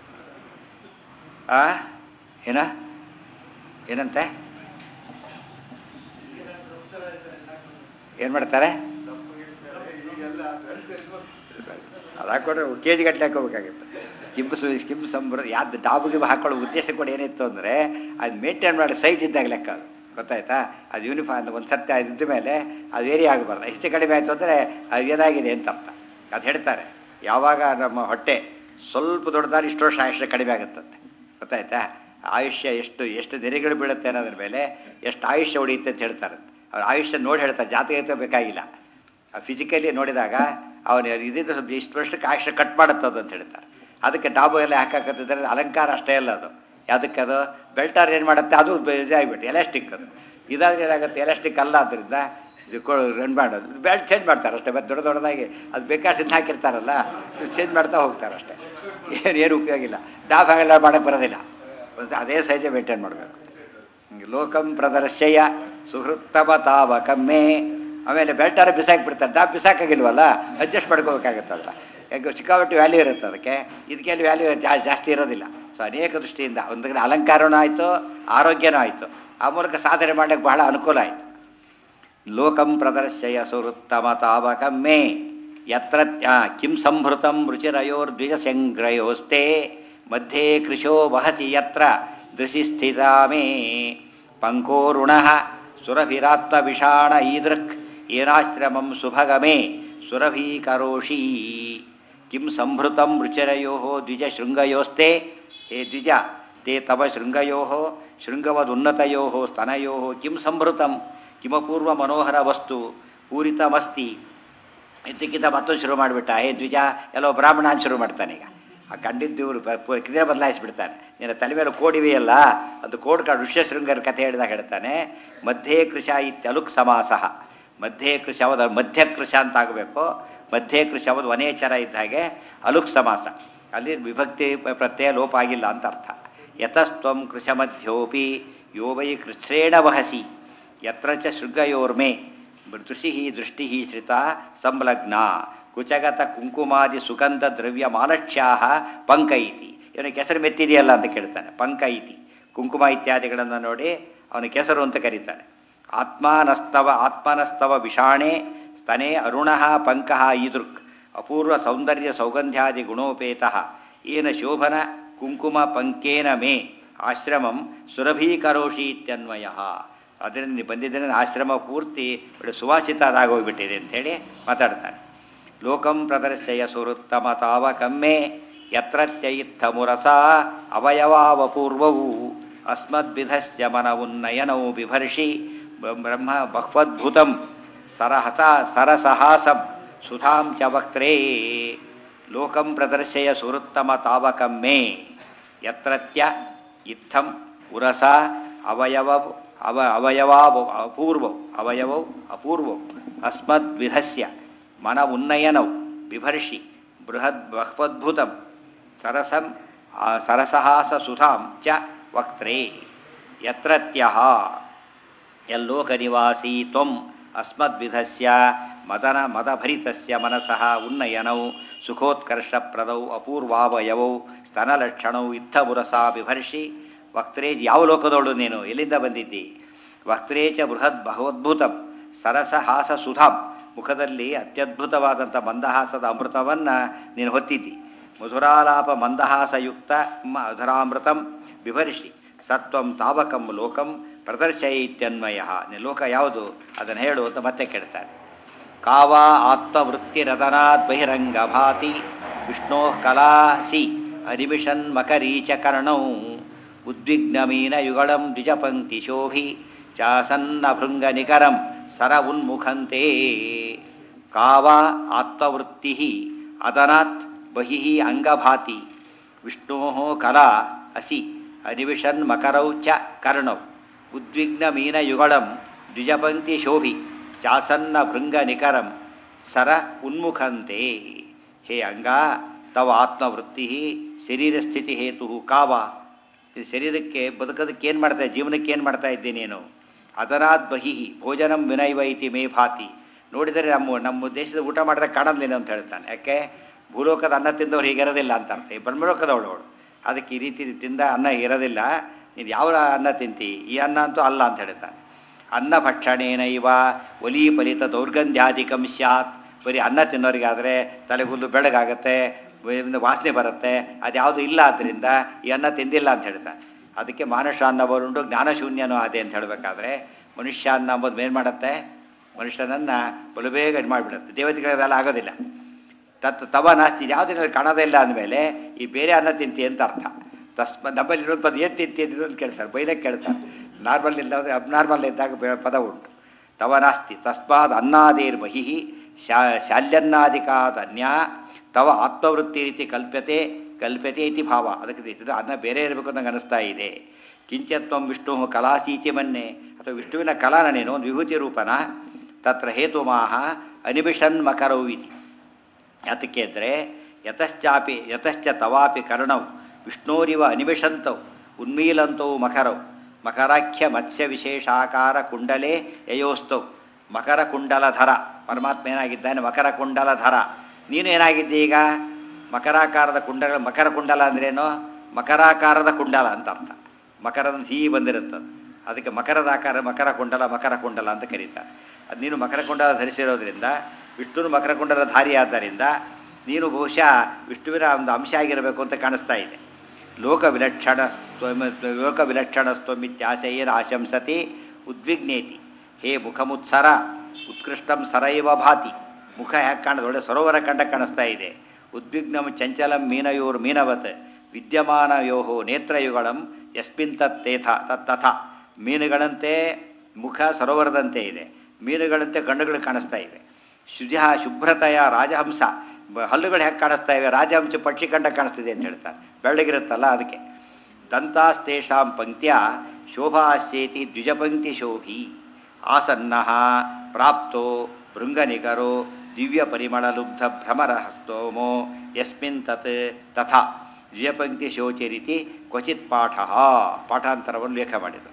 ಆ ಏನ ಏನಂತೆ ಏನು ಮಾಡ್ತಾರೆ ಅದು ಹಾಕೊಂಡ್ರೆ ಕೆ ಜಿ ಗಟ್ಟಲೆ ಹಾಕೋಬೇಕಾಗುತ್ತೆ ಕಿಂಪು ಸು ಕಿಂಪು ಸಂಬ್ರ ಯಾವ್ದು ಡಾಬು ಗಿಬ್ ಹಾಕೊಳ್ಳೋ ಉದ್ದೇಶ ಕೂಡ ಏನಿತ್ತು ಅಂದರೆ ಅದು ಮೇಂಟೈನ್ ಮಾಡಿ ಸೈಜ್ ಇದ್ದಾಗ ಲೆಕ್ಕ ಅದು ಗೊತ್ತಾಯ್ತಾ ಅದು ಯೂನಿಫಾರ್ಮ್ ಒಂದು ಸತ್ಯ ಇದ್ದ ಮೇಲೆ ಅದು ವೇರಿ ಆಗಬಾರ್ದು ಹೆಚ್ಚು ಕಡಿಮೆ ಆಯಿತು ಅಂದರೆ ಅದು ಏನಾಗಿದೆ ಅಂತ ಅರ್ಥ ಅದು ಹೇಳ್ತಾರೆ ಯಾವಾಗ ನಮ್ಮ ಹೊಟ್ಟೆ ಸ್ವಲ್ಪ ದೊಡ್ಡದಾದ್ರೆ ಇಷ್ಟು ವರ್ಷ ಆಯುಷ್ಯ ಕಡಿಮೆ ಆಗುತ್ತಂತೆ ಗೊತ್ತಾಯ್ತಾ ಆಯುಷ್ಯ ಎಷ್ಟು ಎಷ್ಟು ನೆರೆಗಳು ಬೀಳುತ್ತೆ ಅನ್ನೋದ್ರ ಮೇಲೆ ಎಷ್ಟು ಆಯುಷ್ಯ ಉಳಿಯುತ್ತೆ ಅಂತ ಹೇಳ್ತಾರೆ ಅವ್ರ ಆಯುಷ್ಯ ನೋಡಿ ಹೇಳ್ತಾರೆ ಜಾತಕ ಬೇಕಾಗಿಲ್ಲ ಫಿಸಿಕಲಿ ನೋಡಿದಾಗ ಅವನು ಇದಿದ್ದು ಸ್ವಲ್ಪ ಇಷ್ಟು ವರ್ಷಕ್ಕೆ ಆಯುಷ್ಯ ಕಟ್ ಮಾಡುತ್ತದು ಅಂತ ಹೇಳ್ತಾರೆ ಅದಕ್ಕೆ ಡಾಬು ಎಲ್ಲ ಹಾಕಾಕತ್ತಿದ್ರೆ ಅಲಂಕಾರ ಅಷ್ಟೇ ಅಲ್ಲ ಅದು ಯಾವುದಕ್ಕೆ ಅದು ಬೆಲ್ಟಾರ್ ಏನು ಮಾಡುತ್ತೆ ಅದು ಇದಾಗಿಬಿಟ್ಟು ಎಲಾಸ್ಟಿಕ್ ಅದು ಇದಾದ್ರೆ ಏನಾಗುತ್ತೆ ಎಲಾಸ್ಟಿಕ್ ಅಲ್ಲ ಆದ್ದರಿಂದ ಇದು ರನ್ ಮಾಡೋದು ಬೆಲ್ಟ್ ಚೇಂಜ್ ಮಾಡ್ತಾರೆ ಅಷ್ಟೇ ಮತ್ತೆ ದೊಡ್ಡ ದೊಡ್ಡದಾಗಿ ಅದು ಬೇಕಾದ ಹಾಕಿರ್ತಾರಲ್ಲ ನೀವು ಚೇಂಜ್ ಮಾಡ್ತಾ ಹೋಗ್ತಾರೆ ಅಷ್ಟೇ ಏನು ಏನು ಉಪಯೋಗ ಇಲ್ಲ ಡಾಬ್ ಹಾಗೆಲ್ಲ ಮಾಡೋಕ್ಕೆ ಬರೋದಿಲ್ಲ ಮತ್ತೆ ಅದೇ ಸೈಜೇ ಮೇಂಟೈನ್ ಮಾಡಬೇಕು ಲೋಕಂ ಪ್ರದರ್ಶಯ ಸುಹೃತ್ತಮ ತಾವ ಕಮ್ಮೆ ಆಮೇಲೆ ಬೆಲ್ಟಾರ ಬಿಸಾಕ್ಬಿಡ್ತಾರೆ ಡಾಬ್ ಬಿಸಾಕಾಗಿಲ್ವಲ್ಲ ಅಡ್ಜಸ್ಟ್ ಮಾಡ್ಕೋಬೇಕಾಗತ್ತಲ್ಲ ಯಾಕೆ ಸಿಕ್ಕಾಪಟ್ಟೆ ವ್ಯಾಲ್ಯೂ ಇರುತ್ತೆ ಅದಕ್ಕೆ ಇದಕ್ಕೆಲ್ಲಿ ವ್ಯಾಲ್ಯೂ ಜಾಸ್ತಿ ಇರೋದಿಲ್ಲ ಸೊ ಅನೇಕ ದೃಷ್ಟಿಯಿಂದ ಒಂದು ಕಡೆ ಅಲಂಕಾರನೂ ಆಯಿತು ಆರೋಗ್ಯನೂ ಆಯಿತು ಆ ಮೂಲಕ ಸಾಧನೆ ಮಾಡಲಿಕ್ಕೆ ಬಹಳ ಅನುಕೂಲ ಆಯಿತು ಲೋಕಂ ಪ್ರದರ್ಶಯ ಸುಹೃತ್ತಮ ತಾವಕಮ್ಮೆ ಯತ್ರ ಆ, ಕಿಂ ಸಂಭೃತಂ ರುಚಿರಯೋರ್ದ್ವಿಜಸಂಗ್ರಯೋಸ್ತೆ ಮಧ್ಯೆ ಕೃಶೋ ವಹಸಿ ಯತ್ರ ದೃಶಿ ಸ್ಥಿತಾ ಮೇ ಪಂಕೋರುಣ ಸುರಭಿರಾತ್ಮವಿಷಾಣ ಈದೃಕ್ ಏನಾಶ್ರಮಂ ಸುಭಗಮೇ ಸುರಭೀಕರೋಷಿ ಕಿಂ ಸಂಭೃತಂ ರುಚಿರಯೋ ದ್ವಿಜಶೃಂಗಯೋಸ್ತೆ ಹೇ ದ್ವಿಜ ತೇ ತವ ಶೃಂಗಯೋ ಶೃಂಗವದುನ್ನತಯೋ ಸ್ತನಯೋ ಕಿಂ ಸಂಭೃತಂ ಕಿಮಪೂರ್ವ ಮನೋಹರ ವಸ್ತು ಪೂರಿತಮಸ್ತಿ ಇದ್ದಕ್ಕಿಂತ ಮತ್ತೊಂದು ಶುರು ಮಾಡಿಬಿಟ್ಟ ಹೇ ದ್ವಿಜ ಎಲ್ಲೋ ಬ್ರಾಹ್ಮಣ ಅಂತ ಶುರು ಮಾಡ್ತಾನೆ ಈಗ ಆ ಕಂಡಿದ್ದು ಇವರು ಇದೇ ಬದಲಾಯಿಸಿಬಿಡ್ತಾನೆ ನಿನ್ನ ತಲೆ ಮೇಲೆ ಕೋಡಿವೆಯಲ್ಲ ಅದು ಕೋಡ್ ಕಾಡು ಋಷ್ಯಶೃಂಗರ ಕಥೆ ಹೇಳಿದಾಗ ಹೇಳ್ತಾನೆ ಮಧ್ಯೆ ಕೃಶ ಇತ್ಯಲುಕ್ ಸಮಾಸಃ ಮಧ್ಯೆ ಕೃಷ ಅವದ ಮಧ್ಯ ಕೃಷ ಅಂತ ಆಗಬೇಕು ಮಧ್ಯೆ ಕೃಷ ಅವದು ವನೇಚರ ಇದ್ದ ಹಾಗೆ ಅಲುಕ್ ಸಮಾಸ ಅಲ್ಲಿ ವಿಭಕ್ತಿ ಪ್ರತ್ಯಯ ಲೋಪ ಆಗಿಲ್ಲ ಅಂತ ಅರ್ಥ ಯತಸ್ತ್ವಂ ಕೃಷ ಮಧ್ಯೋಪಿ ಯೋ ವೈ ಕೃಚ್ಛ್ರೇಣ ವಹಸಿ ಯತ್ರ ಚ ಶೃಂಗಯೋರ್ಮೆ ದೃಷಿ ದೃಷ್ಟಿ ಶ್ರಿತ ಸಂಲಗ್ನ ಕುಚಗತ ಕುಂಕುಮಾದಿ ಸುಗಂಧ ದ್ರವ್ಯ ಮಾಲಕ್ಷ್ಯಾ ಪಂಕ ಇತಿ ಇವನಿಗೆ ಕೆಸರು ಮೆತ್ತಿದೆಯಲ್ಲ ಅಂತ ಕೇಳ್ತಾನೆ ಪಂಕ ಇತಿ ಕುಂಕುಮ ಇತ್ಯಾದಿಗಳನ್ನು ನೋಡಿ ಅವನ ಕೆಸರು ಅಂತ ಕರೀತಾನೆ ಆತ್ಮಾನಸ್ತವ ಆತ್ಮನಸ್ತವ ವಿಷಾಣೆ ಸ್ತನೇ ಅರುಣ ಪಂಕ ಈದೃಕ್ ಅಪೂರ್ವ ಸೌಂದರ್ಯ ಸೌಗಂಧ್ಯಾದಿ ಗುಣೋಪೇತ ಏನ ಶೋಭನ ಕುಂಕುಮ ಪಂಕೇನ ಮೇ ಆಶ್ರಮಂ ಸುರಭೀಕರೋಷಿ ಇತ್ಯನ್ವಯ ಅದರಿಂದ ನೀವು ಬಂದಿದ್ದೇನೆ ಆಶ್ರಮ ಪೂರ್ತಿ ಒಳ್ಳೆ ಸುವಾಸಿತ ಅದಾಗೋಗ್ಬಿಟ್ಟಿದೆ ಅಂಥೇಳಿ ಮಾತಾಡ್ತಾನೆ ಲೋಕಂ ಪ್ರದರ್ಶಯ ಸುರುತ್ತಮ ತಾವ ಕಮ್ಮೆ ಯತ್ರತ್ಯಯಿತ್ಥ ಮುರಸ ಅವಯವಾವಪೂರ್ವವು ಅಸ್ಮದ್ವಿಧಸ್ಯ ಮನ ಉನ್ನಯನೌ ಬಿಭರ್ಷಿ ಬ- ಬ್ರಹ್ಮ ಬಹ್ವದ್ಭುತಂ ಸರಹಸ ಸರಸಹಾಸಂ ಸುಧಾಂ ಚ ವಕ್ತ್ರೇ ಲೋಕಂ ಪ್ರದರ್ಶಯ ಸುರುತ್ತಮ ತಾವಕಮ್ಮೆ ಯತ್ರತ್ಯ ಇತ್ತಂ ಉರಸ ಅವಯವವು ಅವ ಅವಯವಾವು ಅಪೂರ್ವವು ಅವಯವವು ಅಪೂರ್ವವು ಅಸ್ಮದ್ವಿಧಸ್ಯ ಮನ ಉನ್ನಯನೌ ಬಿಭರ್ಷಿ ಬೃಹದ್ ಬಹ್ವದ್ಭುತಂ ಸರಸಂ ಆ ಸರಸಹಾಸ ಸುಧಾಂ ಚ ವಕ್ತ್ರೇ ಯತ್ರತ್ಯಃ ಯಲ್ಲೋಕನಿವಾಸಿ ತ್ವಂ ಅಸ್ಮದ್ವಿಧಸ್ಯ ಮದನ ಮದಭರಿತಸ್ಯ ಮನಸಃ ಉನ್ನಯನೌ ಸುಖೋತ್ಕರ್ಷಪ್ರದೌ ಅಪೂರ್ವಾವಯವೌ ಸ್ತನಲಕ್ಷಣೌ ಇತ್ತಬುರಸಾ ಬಿಭರ್ಷಿ ವಕ್ತ್ರೇ ಯಾವ ಲೋಕದೋಳು ನೀನು ಎಲ್ಲಿಂದ ಬಂದಿದ್ದಿ ವಕ್ತ್ರೇ ಚ ಬೃಹದ್ ಭಗವದ್ಭುತಂ ಸರಸಹಾಸ ಸುಧಾಂ ಮುಖದಲ್ಲಿ ಅತ್ಯದ್ಭುತವಾದಂಥ ಮಂದಹಾಸದ ಅಮೃತವನ್ನು ನೀನು ಹೊತ್ತಿದ್ದಿ ಮಧುರಾಲಾಪ ಮಂದಹಾಸಯುಕ್ತ ಮಧುರಾಮೃತಂ ಬಿಭರ್ಷಿ ಸತ್ವಂ ತಾವಕಂ ಲೋಕಂ ಪ್ರದರ್ಶಯ ಇತ್ಯನ್ವಯ ನೀನು ಲೋಕ ಯಾವುದು ಅದನ್ನು ಹೇಳು ಅಂತ ಮತ್ತೆ ಕೇಳ್ತಾರೆ ಕಾವಾ ಆತ್ಮವೃತ್ತಿರತನಾತ್ ಬಹಿರಂಗ ಭಾತಿ ವಿಷ್ಣೋ ಕಲಾಸಿ ಅನಿಮಿಷನ್ ಮಕರೀಚ ಕರ್ಣೌ ಉದ್ವಿಗ್ನಮೀನ ಯುಗಳಂ ದ್ವಿಜಪಂಕ್ತಿ ಶೋಭಿ ಚಾಸನ್ನ ಭೃಂಗ ನಿಕರಂ ಸರ ಉನ್ಮುಖಂತೆ ಕಾವ ಆತ್ಮವೃತ್ತಿ ಅದನಾತ್ ಬಹಿ ಅಂಗಭಾತಿ ವಿಷ್ಣೋ ಕಲಾ ಅಸಿ ಅನಿವಿಷನ್ ಮಕರೌ ಚ ಕರ್ಣೌ ಉದ್ವಿಗ್ನಮೀನಯುಗಳಂ ದ್ವಿಜಪಂಕ್ತಿ ಶೋಭಿ ಚಾಸನ್ನ ಭೃಂಗ ನಿಕರಂ ಸರ ಉನ್ಮುಖಂತೆ ಹೇ ಅಂಗ ತವ ಆತ್ಮವೃತ್ತಿ ಶರೀರ ಸ್ಥಿತಿ ಹೇತು ಕಾವ ಈ ಶರೀರಕ್ಕೆ ಬದುಕೋದಕ್ಕೆ ಏನು ಮಾಡ್ತಾ ಜೀವನಕ್ಕೆ ಏನು ಮಾಡ್ತಾ ಇದ್ದೆ ನೀನು ಅದರಾತ್ ಬಹಿ ಭೋಜನಂ ವಿನೈವ ಇತಿ ಮೇ ಭಾತಿ ನೋಡಿದರೆ ನಮ್ಮ ನಮ್ಮ ದೇಶದ ಊಟ ಮಾಡಿದ್ರೆ ಕಾಣೋದಿಲ್ಲ ಅಂತ ಹೇಳ್ತಾನೆ ಯಾಕೆ ಭೂಲೋಕದ ಅನ್ನ ತಿಂದವ್ರು ಹೀಗಿರೋದಿಲ್ಲ ಅಂತ ಅರ್ಥ ಈ ಬ್ರಹ್ಮಲೋಕದವಳು ಅದಕ್ಕೆ ಈ ರೀತಿ ತಿಂದ ಅನ್ನ ಇರೋದಿಲ್ಲ ನೀನು ಯಾವ ಅನ್ನ ತಿಂತಿ ಈ ಅನ್ನ ಅಂತೂ ಅಲ್ಲ ಅಂತ ಹೇಳ್ತಾನೆ ಅನ್ನ ಭಕ್ಷಣೇನ ಇವ ಒಲಿ ಫಲಿತ ದೌರ್ಗಂಧ್ಯಾಧಿಕಂ ಸ್ಯಾತ್ ಬರೀ ಅನ್ನ ತಿನ್ನೋರಿಗಾದರೆ ತಲೆಗುಲ್ಲು ಬೆಳಗಾಗತ್ತೆ ಒಂದು ವಾಸನೆ ಬರುತ್ತೆ ಅದ್ಯಾವುದು ಇಲ್ಲ ಆದ್ದರಿಂದ ಈ ಅನ್ನ ತಿಂದಿಲ್ಲ ಅಂತ ಹೇಳ್ತಾನೆ ಅದಕ್ಕೆ ಮಾನುಷ ಅನ್ನೋರುಂಡು ಜ್ಞಾನಶೂನ್ಯನೂ ಅದೇ ಅಂತ ಹೇಳಬೇಕಾದ್ರೆ ಮನುಷ್ಯ ಅನ್ನ ಅಂಬೋದು ಏನು ಮಾಡುತ್ತೆ ಮನುಷ್ಯನನ್ನು ಬಲು ಬೇಗ ಇದು ಮಾಡಿಬಿಡುತ್ತೆ ದೇವತೆಗಳಿಗೆಲ್ಲ ಆಗೋದಿಲ್ಲ ತತ್ ತವ ನಾಸ್ತಿ ಯಾವುದಿನ ಕಾಣೋದೇ ಇಲ್ಲ ಅಂದಮೇಲೆ ಈ ಬೇರೆ ಅನ್ನ ತಿಂತಿ ಅಂತ ಅರ್ಥ ತಸ್ಮ ನಮ್ಮಲ್ಲಿ ಇರೋದು ಪದ ಏನು ತಿಂತಿ ಅಂತ ಕೇಳ್ತಾರೆ ಬೈಲಕ್ಕೆ ಕೇಳ್ತಾರೆ ನಾರ್ಮಲ್ ಇಲ್ಲ ಅಂದರೆ ಅಬ್ನಾರ್ಮಲ್ ಇದ್ದಾಗ ಬೇ- ಪದ ಉಂಟು ತವ ನಾಸ್ತಿ ತಸ್ಮಾದ್ ಅನ್ನಾದೇರ್ ಬಹಿ ಶಾ ಶಾಲ್ಯನ್ನಾದಿಕಾದ ಅನ್ಯ ತವ ಆತ್ಮವೃತ್ತಿ ರೀತಿ ಕಲ್ಪ್ಯತೆ ಕಲ್ಪ್ಯತೆ ಇತಿ ಭಾವ ಅದಕ್ಕೆ ರೀತಿ ಅನ್ನ ಬೇರೆ ಇರಬೇಕು ನಂಗೆ ಅನಿಸ್ತಾ ಇದೆ ಕಿಂಚತ್ವಂ ವಿಷ್ಣು ಕಲಾಸೀತಿ ಮನ್ನೆ ಅಥವಾ ವಿಷ್ಣುವಿನ ಕಲಾನ ನೀನು ಒಂದು ವಿಭೂತಿ ರೂಪನ ತತ್ರ ಹೇತುಮಾಹ ಅನಿಮಿಷನ್ ಮಕರೌ ಇತಿ ಯಾತಕ್ಕೆ ಅಂದರೆ ಯತಶ್ಚಾಪಿ ಯತಶ್ಚ ತವಾಪಿ ಕರ್ಣವು ವಿಷ್ಣೋರಿವ ಅನಿಮಿಷಂತವು ಉನ್ಮೀಲಂತವು ಮಕರವು ಮಕರಾಖ್ಯ ಮತ್ಸ್ಯ ವಿಶೇಷಾಕಾರ ಕುಂಡಲೇ ಯಯೋಸ್ತೌ ಮಕರ ಕುಂಡಲಧರ ಪರಮಾತ್ಮ ಏನಾಗಿದ್ದಾನೆ ಮಕರ ಕುಂಡಲಧರ ನೀನು ಏನಾಗಿದ್ದೆ ಈಗ ಮಕರಾಕಾರದ ಕುಂಡಲ ಮಕರ ಕುಂಡಲ ಅಂದ್ರೇನು ಮಕರಾಕಾರದ ಕುಂಡಲ ಅಂತ ಅರ್ಥ ಮಕರದ ಹೀ ಬಂದಿರುತ್ತದೆ ಅದಕ್ಕೆ ಮಕರದ ಆಕಾರ ಮಕರ ಕುಂಡಲ ಮಕರ ಕುಂಡಲ ಅಂತ ಕರೀತಾರೆ ಅದು ನೀನು ಮಕರ ಕುಂಡಲ ಧರಿಸಿರೋದ್ರಿಂದ ವಿಷ್ಣುನು ಮಕರ ಕುಂಡಲ ಧಾರಿ ಆದ್ದರಿಂದ ನೀನು ಬಹುಶಃ ವಿಷ್ಣುವಿನ ಒಂದು ಅಂಶ ಆಗಿರಬೇಕು ಅಂತ ಕಾಣಿಸ್ತಾ ಇದೆ ಲೋಕ ವಿಲಕ್ಷಣ ಲೋಕ ವಿಲಕ್ಷಣ ಸ್ತೋಮಿತ್ಯಾಶಯೇನ ಆಶಂಸತಿ ಉದ್ವಿಗ್ನೇತಿ ಹೇ ಮುಖಮುತ್ಸರ ಉತ್ಕೃಷ್ಟಂ ಸರೈವ ಭಾತಿ ಮುಖ ಯಾಕೆ ಕಾಣೋದು ಒಳ್ಳೆ ಸರೋವರ ಕಂಡ ಕಾಣಿಸ್ತಾ ಇದೆ ಉದ್ವಿಗ್ನಂ ಚಂಚಲಂ ಮೀನಯೋರ್ ಮೀನವತ್ ವಿದ್ಯಮಾನಯೋ ನೇತ್ರಯುಗಳಂ ಯಸ್ಮಿನ್ ತತ್ತೇಥ ತತ್ತಥ ಮೀನುಗಳಂತೆ ಮುಖ ಸರೋವರದಂತೆ ಇದೆ ಮೀನುಗಳಂತೆ ಗಂಡುಗಳು ಕಾಣಿಸ್ತಾ ಇವೆ ಶುದ್ಧ ಶುಭ್ರತೆಯ ರಾಜಹಂಸ ಬ- ಹಲ್ಲುಗಳು ಹೇಗೆ ಕಾಣಿಸ್ತಾ ಇವೆ ರಾಜಹಂಸ ಪಕ್ಷಿ ಕಂಡ ಕಾಣಿಸ್ತಿದೆ ಅಂತ ಹೇಳ್ತಾರೆ ಬೆಳ್ಳಗಿರುತ್ತಲ್ಲ ಅದಕ್ಕೆ ದಂತಾಸ್ತೇಷಾಂ ಪಂಕ್ತಿಯ ಶೋಭಾಸ್ಯೇತಿ ದ್ವಿಜಪಂಕ್ತಿ ಶೋಭಿ ಆಸನ್ನ ಪ್ರಾಪ್ತೋ ಭೃಂಗನಿಗರೋ ದಿವ್ಯ ಪರಿಮಳಲುಬ್ಧ ಭ್ರಮರ ಸ್ತೋಮೋ ಯಸ್ಮಿನ್ ತತ್ ತಥಾ ದ್ವಿಜಪಂಕ್ತಿ ಶೋಚರಿತಿ ಕ್ವಚಿತ್ ಪಾಠ ಪಾಠಾಂತರವನ್ನು ಲೇಖ ಮಾಡಿದರು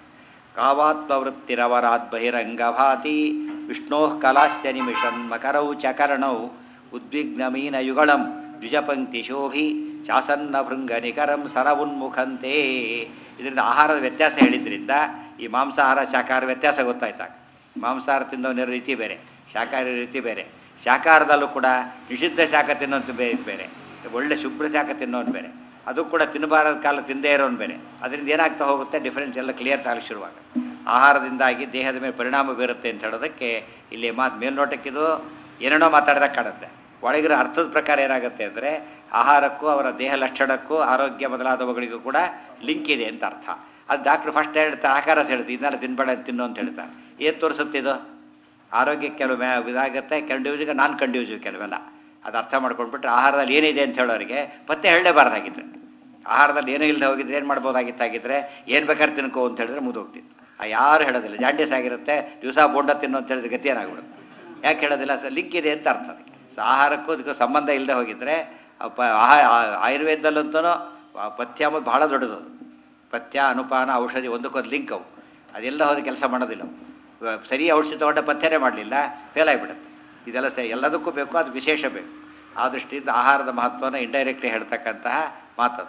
ಕಾವಾತ್ಮವೃತ್ತಿರವರಾತ್ ಬಹಿರಂಗಭಾತಿ ವಿಷ್ಣೋ ಕಲಾಶ್ಚ ನಿಮಿಷನ್ ಮಕರೌ ಚಕರ್ಣೌ ಉದ್ವಿಗ್ನಮೀನಯುಗಳಂ ದ್ವಿಜಪಂಕ್ತಿ ಶೋಭಿ ಶಾಸನ್ನ ಭೃಂಗ ನಿಕರಂ ಸರ ಉನ್ಮುಖಂತೆ ಇದರಿಂದ ಆಹಾರದ ವ್ಯತ್ಯಾಸ ಹೇಳಿದ್ರಿಂದ ಈ ಮಾಂಸಾಹಾರ ಶಾಕಾಹಾರ ವ್ಯತ್ಯಾಸ ಗೊತ್ತಾಯ್ತಾಗ ಮಾಂಸಾಹಾರ ತಿನ್ನೋನ ರೀತಿ ಬೇರೆ ಶಾಕಾಹಾರಿ ರೀತಿ ಬೇರೆ ಶಾಕಾಹಾರದಲ್ಲೂ ಕೂಡ ನಿಷಿದ್ಧ ಶಾಖ ತಿನ್ನೋದು ಬೇರೆ ಬೇರೆ ಒಳ್ಳೆ ಶುಭ್ರ ಶಾಖ ತಿನ್ನೋದು ಬೇರೆ ಅದು ಕೂಡ ತಿನ್ನಬಾರದ ಕಾಲ ತಿಂದೇ ಇರೋನು ಬೇರೆ ಅದರಿಂದ ಏನಾಗ್ತಾ ಹೋಗುತ್ತೆ ಡಿಫ್ರೆನ್ಸ್ ಎಲ್ಲ ಕ್ಲಿಯರ್ ಆಗಲಿ ಶುರುವಾಗ ಆಹಾರದಿಂದಾಗಿ ದೇಹದ ಮೇಲೆ ಪರಿಣಾಮ ಬೀರುತ್ತೆ ಅಂತ ಹೇಳೋದಕ್ಕೆ ಇಲ್ಲಿ ಮಾತು ಮೇಲ್ನೋಟಕ್ಕಿದು ಏನೇನೋ ಮಾತಾಡಿದಾಗ ಕಾಣುತ್ತೆ ಒಳಗಿರೋ ಅರ್ಥದ ಪ್ರಕಾರ ಏನಾಗುತ್ತೆ ಅಂದರೆ ಆಹಾರಕ್ಕೂ ಅವರ ದೇಹ ಲಕ್ಷಣಕ್ಕೂ ಆರೋಗ್ಯ ಮೊದಲಾದವುಗಳಿಗೂ ಕೂಡ ಲಿಂಕ್ ಇದೆ ಅಂತ ಅರ್ಥ ಅದು ಡಾಕ್ಟ್ರ್ ಫಸ್ಟ್ ಹೇಳ್ತಾರೆ ಆಕಾರ ಅಂತ ಹೇಳ್ತೀವಿ ಇದನ್ನೆಲ್ಲ ತಿನ್ಬೇಡ ತಿನ್ನು ಅಂತ ಹೇಳ್ತಾರೆ ಏನು ತೋರಿಸುತ್ತೆ ಇದು ಆರೋಗ್ಯಕ್ಕೆ ಕೆಲವು ಮ್ಯಾ ಇದಾಗುತ್ತೆ ಕಂಡ್ಯೂಸಿಗೆ ನಾನ್ ಕಂಡ್ಯೂಸಿವ್ ಕೆಲವೆಲ್ಲ ಅದು ಅರ್ಥ ಮಾಡ್ಕೊಂಡ್ಬಿಟ್ರೆ ಆಹಾರದಲ್ಲಿ ಏನಿದೆ ಅಂತ ಹೇಳೋರಿಗೆ ಪತ್ತೆ ಹೇಳಲೇಬಾರ್ದಾಗಿತ್ತು ಆಹಾರದಲ್ಲಿ ಏನೂ ಇಲ್ಲದೆ ಹೋಗಿದ್ರೆ ಏನು ಮಾಡ್ಬೋದಾಗಿತ್ತಾಗಿದ್ರೆ ಏನು ಬೇಕಾದ್ರೆ ತಿನ್ಕೋ ಅಂತ ಹೇಳಿದ್ರೆ ಮುಗಿದೋಗ್ತಿತ್ತು ಆ ಯಾರು ಹೇಳೋದಿಲ್ಲ ಜಾಂಡೀಸ್ ಆಗಿರುತ್ತೆ ದಿವಸ ಬೋಂಡ ತಿನ್ನು ಅಂತ ಹೇಳಿದ್ರೆ ಗತಿ ಏನಾಗ್ಬಿಡುತ್ತೆ ಯಾಕೆ ಹೇಳೋದಿಲ್ಲ ಸರ್ ಲಿಂಕ್ ಇದೆ ಅಂತ ಅರ್ಥ ಅದಕ್ಕೆ ಸೊ ಆಹಾರಕ್ಕೂ ಅದಕ್ಕೂ ಸಂಬಂಧ ಇಲ್ಲದೆ ಹೋಗಿದ್ರೆ ಆ ಪ ಆಹಾ ಆ- ಆಯುರ್ವೇದದಲ್ಲಂತೂ ಪಥ್ಯ ಅಂಬುದು ಬಹಳ ದೊಡ್ಡದು ಅದು. ಪಥ್ಯ ಅನುಪಾನ ಔಷಧಿ ಒಂದಕ್ಕೊಂದು ಲಿಂಕ್ ಅವು ಅದೆಲ್ಲ ಹೋದ ಕೆಲಸ ಮಾಡೋದಿಲ್ಲ ಅವು. ಇವಾಗ ಸರಿ ಔಷಧಿ ತಗೊಂಡ ಪಥ್ಯನೇ ಮಾಡಲಿಲ್ಲ ಫೇಲ್ ಆಗಿಬಿಡುತ್ತೆ ಇದೆಲ್ಲ ಸ ಎಲ್ಲದಕ್ಕೂ ಬೇಕು ಅದು ವಿಶೇಷ ಬೇಕು ಆ ದೃಷ್ಟಿಯಿಂದ ಆಹಾರದ ಮಹತ್ವನ ಇಂಡೈರೆಕ್ಟ್ಲಿ ಹೇಳ್ತಕ್ಕಂತಹ ಮಾತದು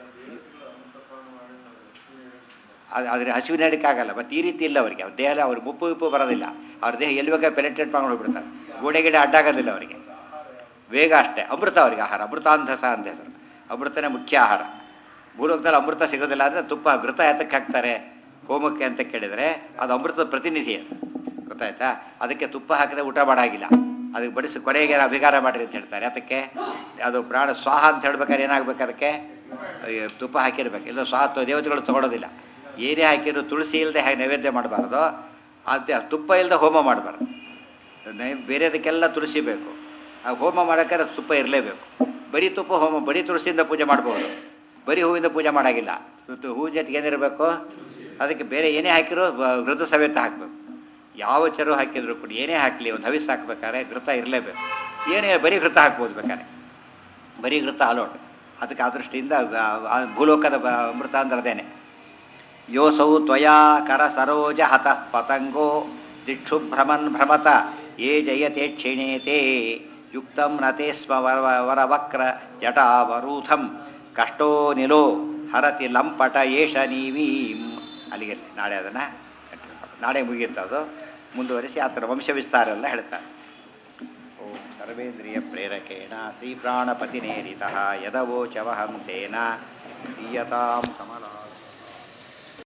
ಅದು ಆದರೆ ಹಸಿವಿನ ಆಗಲ್ಲ ಮತ್ತು ಈ ರೀತಿ ಇಲ್ಲ ಅವರಿಗೆ ಅವ್ರ ದೇಹ ಅವ್ರಿಗೆ ಮುಪ್ಪು ಉಪ್ಪು ಬರೋದಿಲ್ಲ ಅವ್ರ ದೇಹ ಎಲ್ಲಿ ಬೇಕಾದ್ರೆ ಪೆನೆಟ್ರೇಟ್ ಮಾಡ್ಕೊಂಡು ಹೋಗ್ಬಿಡ್ತಾರೆ ಗೋಡೆ ಗಿಡ ಅಡ್ಡಾಗೋದಿಲ್ಲ ಅವರಿಗೆ ವೇಗ ಅಷ್ಟೇ ಅಮೃತ ಅವರಿಗೆ ಆಹಾರ ಅಮೃತಾಂಧಸ ಅಂತ ಹೆಸರು ಅಮೃತನೇ ಮುಖ್ಯ ಆಹಾರ ಭೂಲೋಕದಲ್ಲಿ ಅಮೃತ ಸಿಗೋದಿಲ್ಲ ಅಂದರೆ ತುಪ್ಪ ಘೃತ ಯಾತಕ್ಕೆ ಹಾಕ್ತಾರೆ ಹೋಮಕ್ಕೆ ಅಂತ ಕೇಳಿದರೆ ಅದು ಅಮೃತದ ಪ್ರತಿನಿಧಿ ಅದು ಗೊತ್ತಾಯ್ತಾ ಅದಕ್ಕೆ ತುಪ್ಪ ಹಾಕಿದ್ರೆ ಊಟ ಮಾಡಾಗಿಲ್ಲ ಅದಕ್ಕೆ ಬಡಿಸಿ ಕೊನೆಗೆ ಅಭಿಗಾರ ಮಾಡಿರಿ ಅಂತ ಹೇಳ್ತಾರೆ ಅದಕ್ಕೆ ಅದು ಪ್ರಾಣ ಸ್ವಾಹ ಅಂತ ಹೇಳ್ಬೇಕಾದ್ರೆ ಏನಾಗಬೇಕು ಅದಕ್ಕೆ ಅಯ್ಯೋ, ತುಪ್ಪ ಹಾಕಿರ್ಬೇಕು ಇಲ್ಲ ಸ್ವಾತ್ ದೇವತೆಗಳು ತೊಗೊಳೋದಿಲ್ಲ ಏನೇ ಹಾಕಿದ್ರು ತುಳಸಿ ಇಲ್ಲದೆ ಹಾಗೆ ನೈವೇದ್ಯ ಮಾಡಬಾರ್ದು ಅದು ತುಪ್ಪ ಇಲ್ಲದೆ ಹೋಮ ಮಾಡಬಾರ್ದು ನೈ ಬೇರೆದಕ್ಕೆಲ್ಲ ತುಳಸಿ ಬೇಕು ಆ ಹೋಮ ಮಾಡೋಕ್ಕಾದ್ರೆ ತುಪ್ಪ ಇರಲೇಬೇಕು ಬರೀ ತುಪ್ಪ ಹೋಮ ಬರೀ ತುಳಸಿಯಿಂದ ಪೂಜೆ ಮಾಡ್ಬೋದು ಬರೀ ಹೂವಿಂದ ಪೂಜೆ ಮಾಡೋಂಗಿಲ್ಲ ಇವತ್ತು ಹೂ ಜೊತೆಗೆ ಏನಿರಬೇಕು ಅದಕ್ಕೆ ಬೇರೆ ಏನೇ ಹಾಕಿರೋ ಬ- ಘೃತ ಸಮೇತ ಹಾಕಬೇಕು ಯಾವ ಚರು ಹಾಕಿದ್ರು ಕೂಡ ಏನೇ ಹಾಕಲಿ ಒಂದು ಹವಿಸ್ ಹಾಕ್ಬೇಕಾದ್ರೆ ಘೃತ ಇರಲೇಬೇಕು ಏನೇ ಬರೀ ಘೃತ ಹಾಕ್ಬೋದು ಬೇಕಾದ್ರೆ ಬರೀ ಘೃತ ಅಲೋಟ್ ಅದಕ್ಕೆ ಆ ದೃಷ್ಟಿಯಿಂದ ಆ- ಆ ಭೂಲೋಕದ ಬ- ಅಮೃತ ಅಂದ್ರೆ ಅದೇನೆ ಯೋಸೌ ತ್ವಯಾ ಕರ ಸರೋಜ ಹತಃ ಪತಂಗೋ ದಿಕ್ಷು ಭ್ರಮನ್ ಭ್ರಮತ ಯೇ ಜಯತೆ ಕ್ಷಿಣೇತೆ ಯುಕ್ತಂ ನತೆ ಸ್ಮ ವರ ವರವಕ್ರ ಜಟಾವರೂಥಂ ಕಷ್ಟೋ ನಿಲೋ ಹರತಿ ಲಂಪಟ ಏಷ ನೀವೀಂ ಅಲ್ಲಿಗೆ ನಾಳೆ ಅದನ್ನು ನಾಳೆ ಮುಗಿಯುತ್ತೆ ಅದು ಮುಂದುವರಿಸಿ ಆ ಥರ ವಂಶ ವಿಸ್ತಾರ ಎಲ್ಲ ಹೇಳ್ತಾರೆ ಓಂ ಸರ್ವೇಂದ್ರಿಯ ಪ್ರೇರಕೇಣ ಶ್ರೀಪ್ರಾಣಪತಿನೇರಿತಃ ಯದವೋಚವಹಂ ತೇನ ದೀಯತಾಂ ಕಮಲ